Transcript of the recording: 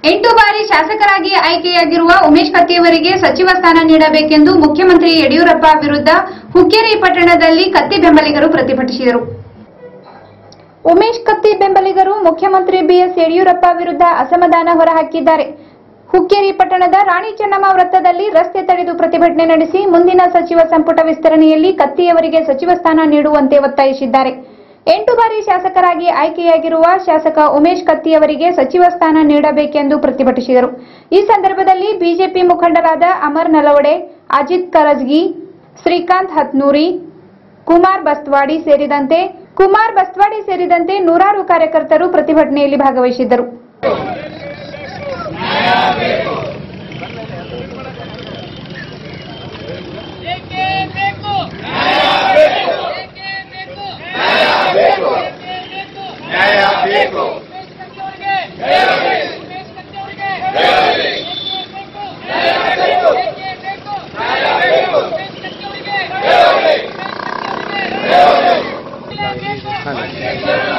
ಎಂಟು ಬಾರಿ ಶಾಸಕರಾಗಿ ಆಯ್ಕೆಯಾಗಿರುವ ಉಮೇಶ್ ಕತ್ತಿಯವರಿಗೆ ಸಚಿವ ಸ್ಥಾನ ನೀಡಬೇಕೆಂದು ಮುಖ್ಯಮಂತ್ರಿ ಯಡಿಯೂರಪ್ಪ ವಿರುದ್ಧ ಹುಕ್ಕೇರಿ ಪಟ್ಟಣದಲ್ಲಿ ಕತ್ತಿ ಬೆಂಬಲಿಗರು ಪ್ರತಿಭಟಿಸಿದರು ಉಮೇಶ್ ಕತ್ತಿ ಬೆಂಬಲಿಗರು ಮುಖ್ಯಮಂತ್ರಿ ಬಿಎಸ್ ಯಡಿಯೂರಪ್ಪ ವಿರುದ್ಧ ಅಸಮಾಧಾನ ಹೊರಹಾಕಿದ್ದಾರೆ ಹುಕ್ಕೇರಿ ಪಟ್ಟಣದ ರಾಣಿ ಚೆನ್ನಮ್ಮ ವೃತ್ತದಲ್ಲಿ ರಸ್ತೆ ತಡೆದು ಪ್ರತಿಭಟನೆ ನಡೆಸಿ ಮುಂದಿನ ಸಚಿವ ಸಂಪುಟ ವಿಸ್ತರಣೆಯಲ್ಲಿ ಕತ್ತಿಯವರಿಗೆ ಸಚಿವ ಸ್ಥಾನ ನೀಡುವಂತೆ ಒತ್ತಾಯಿಸಿದ್ದಾರೆ ಎಂಟು ಬಾರಿ ಶಾಸಕರಾಗಿ ಆಯ್ಕೆಯಾಗಿರುವ ಶಾಸಕ ಉಮೇಶ್ ಕತ್ತಿಯವರಿಗೆ ಸಚಿವ ಸ್ಥಾನ ನೀಡಬೇಕೆಂದು ಪ್ರತಿಭಟಿಸಿದರು ಈ ಸಂದರ್ಭದಲ್ಲಿ ಬಿಜೆಪಿ ಮುಖಂಡರಾದ ಅಮರ್ ನಲವಡೆ ಅಜಿತ್ ಕರಜ್ಗಿ ಶ್ರೀಕಾಂತ್ ಹತ್ನೂರಿ ಕುಮಾರ್ ಬಸ್ವಾಡಿ ಸೇರಿದಂತೆ ಕುಮಾರ್ ಬಸ್ವಾಡಿ ಸೇರಿದಂತೆ ನೂರಾರು ಕಾರ್ಯಕರ್ತರು ಪ್ರತಿಭಟನೆಯಲ್ಲಿ ಭಾಗವಹಿಸಿದ್ದರು ಏಕೆ ಬೇಕು ಏಕೆ ಬೇಕು ಏಕೆ ಬೇಕು ನ್ಯಾಯ ಬೇಕು ಉಮೇಶ್ ಕತ್ತಿಯವರಿಗೆ ಉಮೇಶ್ ಕತ್ತಿಯವರಿಗೆ ಏಕೆ ಬೇಕು ಏಕೆ ಬೇಕು ಉಮೇಶ್ ಕತ್ತಿಯವರಿಗೆ ಉಮೇಶ್ ಕತ್ತಿಯವರಿಗೆ ಬೇಕು